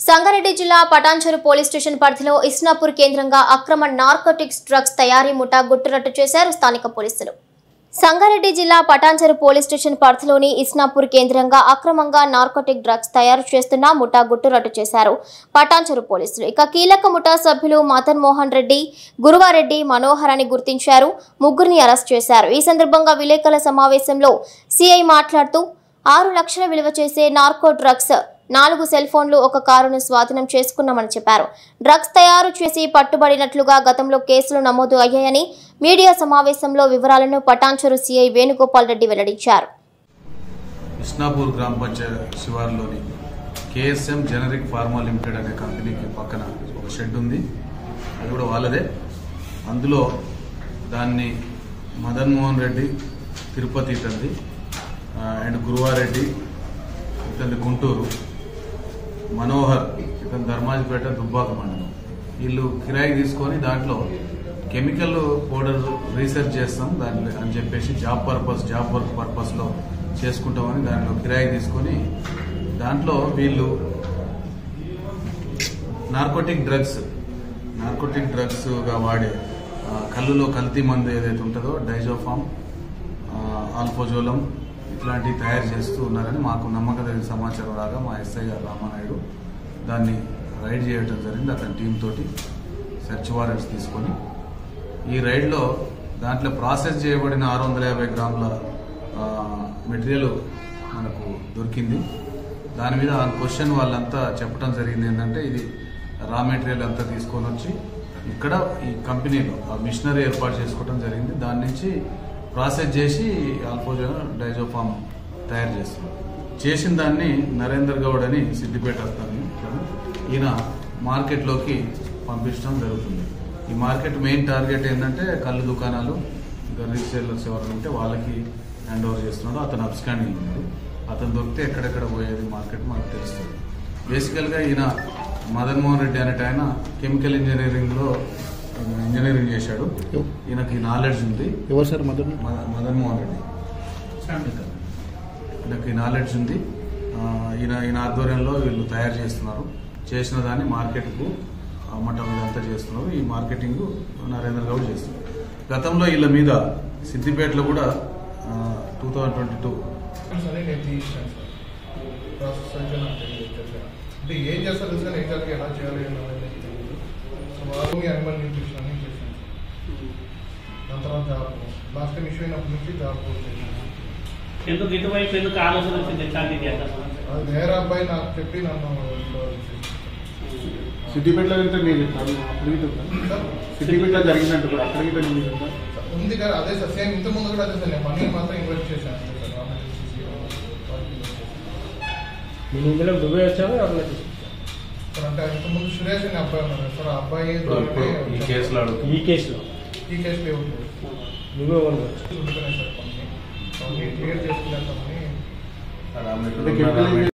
సంగారెడ్డి జిల్లా Patancheru police station పరిధిలో ఇస్నాపూర్ కేంద్రంగా అక్రమ నార్కోటిక్స్ డ్రగ్స్ తయారీ ముఠా గుట్టురట్టు చేశారు స్థానిక పోలీసులు సంగారెడ్డి జిల్లా పటాన్చెరు పోలీస్ స్టేషన్ పరిధిలోని ఇస్నాపూర్ కేంద్రంగా అక్రమంగా నార్కోటిక్ డ్రగ్స్ తయారు చేస్తున్న ముఠా గుట్టురట్టు చేశారు పటాన్చెరు పోలీసులు ఇక కీలక ముఠా సభ్యులు మదన్ మోహన్ రెడ్డి గురువారెడ్డి మనోహర్ అని గుర్తించారు ముగ్గురిని అరెస్ట్ చేశారు ఈ సందర్భంగా విలేకరుల సమావేశంలో సిఐ మాట్లాడుతూ ఆరు లక్షల విలువ చేసే నార్కో డ్రగ్స్ నాలుగు సెల్ ఫోన్లు ఒక కారును స్వాధీనం చేసుకున్నామని చెప్పారు డ్రగ్స్ తయారు చేసి పట్టుబడినట్లుగా గతంలో కేసులు నమోదు అయ్యాయని మీడియా సమావేశంలో వివరాలను పటాన్చెరు సిఐ వేణుగోపాల్ రెడ్డి వెల్లడించారు ఇస్నాపూర్ గ్రామ పంచాయత్ శివారులోని కేఎస్ఎం జనరిక్ ఫార్మా లిమిటెడ్ అనే కంపెనీకి పక్కన ఒక షెడ్ ఉంది అది కూడా వాళ్ళదే అందులో దాన్ని మదన్ మోహన్ రెడ్డి తిరుపతి ఇతంది ఆ, అండ్ గురువారెడ్డి ఇతంది గుంటూరు మనోహర్ ఇతను ధర్మాజిపేట దుబ్బాక మండలం వీళ్ళు కిరాయి తీసుకొని దాంట్లో కెమికల్ పౌడర్ రీసెర్చ్ చేస్తాం దాంట్లో అని చెప్పేసి జాబ్ పర్పస్ జాబ్ వర్క్ పర్పస్లో చేసుకుంటామని దాంట్లో కిరాయి తీసుకొని దాంట్లో వీళ్ళు నార్కోటిక్ డ్రగ్స్ నార్కోటిక్ డ్రగ్స్గా వాడే ఆ, కళ్ళులో కల్తీ మందు ఏదైతే ఉంటుందో డైజోఫామ్ ఆల్ఫోజోలం ఇట్లాంటివి తయారు చేస్తూ ఉన్నారని మాకు నమ్మకం సమాచారం రాగా మా ఎస్ఐ గారు రామానాయుడు దాన్ని రైడ్ చేయడం జరిగింది అతని టీం తోటి సెర్చ్ వారెంట్స్ తీసుకొని ఈ రైడ్లో దాంట్లో ప్రాసెస్ చేయబడిన ఆరు వందల యాభై గ్రాముల ఆ, మెటీరియల్ మనకు దొరికింది దాని మీద ఆ క్వశ్చన్ వాళ్ళంతా చెప్పడం జరిగింది ఏంటంటే ఇది రా మెటీరియల్ అంతా తీసుకొని వచ్చి ఇక్కడ ఈ కంపెనీలో ఆ మిషనరీ ఏర్పాటు చేసుకోవడం జరిగింది దాని నుంచి ప్రాసెస్ చేసి ఆల్ఫోజన్ డైజోఫామ్ తయారు చేస్తున్నాం చేసిన దాన్ని నరేందర్ గౌడ్ అని సిద్దిపేట వస్తాను ఈయన మార్కెట్లోకి పంపించడం జరుగుతుంది ఈ మార్కెట్ మెయిన్ టార్గెట్ ఏంటంటే కళ్ళు దుకాణాలు ఇంకా రీసేలర్స్ ఎవరు ఉంటే వాళ్ళకి హ్యాండ్ ఓవర్ చేస్తున్నాడు అతను అబ్స్కాండింగ్ ఉన్నాడు అతను దొరికితే ఎక్కడెక్కడ పోయేది మార్కెట్ మనకు తెలుస్తుంది బేసికల్గా ఈయన మదన్ మోహన్ రెడ్డి అనేట ఆయన కెమికల్ ఇంజనీరింగ్లో ఇంజనీరింగ్ చేశాడు ఈయనకి నాలెడ్జ్ ఉంది ఎవరు సార్ మదన్ మద- మదన్ మోహన్ రెడ్డి ఈయనకి నాలెడ్జ్ ఉంది ఆ, ఈయన ఈయన ఆధ్వర్యంలో వీళ్ళు తయారు చేస్తున్నారు చేసిన దాన్ని మార్కెట్కు అమ్మటం ఇదంతా చేస్తున్నారు ఈ మార్కెటింగ్ నరేంద్ర గౌడ్ చేస్తున్నారు గతంలో వీళ్ళ మీద సిద్దిపేటలో కూడా టూ థౌజండ్ ట్వంటీ టూ సరే నేను తీయించాను సార్ ప్రాసెస్ అయితే నాకు తెలియదు సార్ అంటే ఏం చేస్తారు తెలుసు కానీ ఎగ్జాక్ట్గా ఎలా చేయాలి అని అనేది నాకు తెలియదు సో వాళ్ళు మీ అనిమల్ న్యూట్రిషన్ అని చేశాను సార్ దాని తర్వాత జాబ్ లాస్ట్ టైం ఇష్యూ అయినప్పటి నుంచి జాబ్ చేశాను ఎందుకు ఇటువైపు ఎందుకు ఆలోచన వచ్చింది ఇట్లాంటిది చేద్దాం అది వేరే అబ్బాయి నాకు చెప్పి నన్ను ఇంట్లో సిద్దిపేటలో వెళ్తే మీరు చెప్పారు అక్కడికి సార్, సిద్దిపేటలో జరిగిందంట కూడా అక్కడికి వెళ్ళి మీరు చెప్పారు. ఉంది కదా అదే సార్ సేమ్ ఇంత ముందు కూడా అదే సార్ నేను మనీ మాత్రం ఇన్వెస్ట్ చేశాను అంతే సార్ రామేశ్వరం నేను ఇందులో దుబాయ్ వచ్చాను అట్లా సార్ అంటే ఇంత ముందు సురేష్ అనే అబ్బాయి ఉన్నారు సార్ ఆ అబ్బాయి ఇప్పుడు ద్వారానే ఈ కేసులో అడుగుతుంది ఈ కేసులో ఈ కేసులో ఏమి నువ్వే ఉండవచ్చు ఉంటున్నాయి సార్ కొన్ని అవన్నీ క్లియర్ చేసుకునేస్తామని అంటే కెమికల్ ఇంజనీరింగ్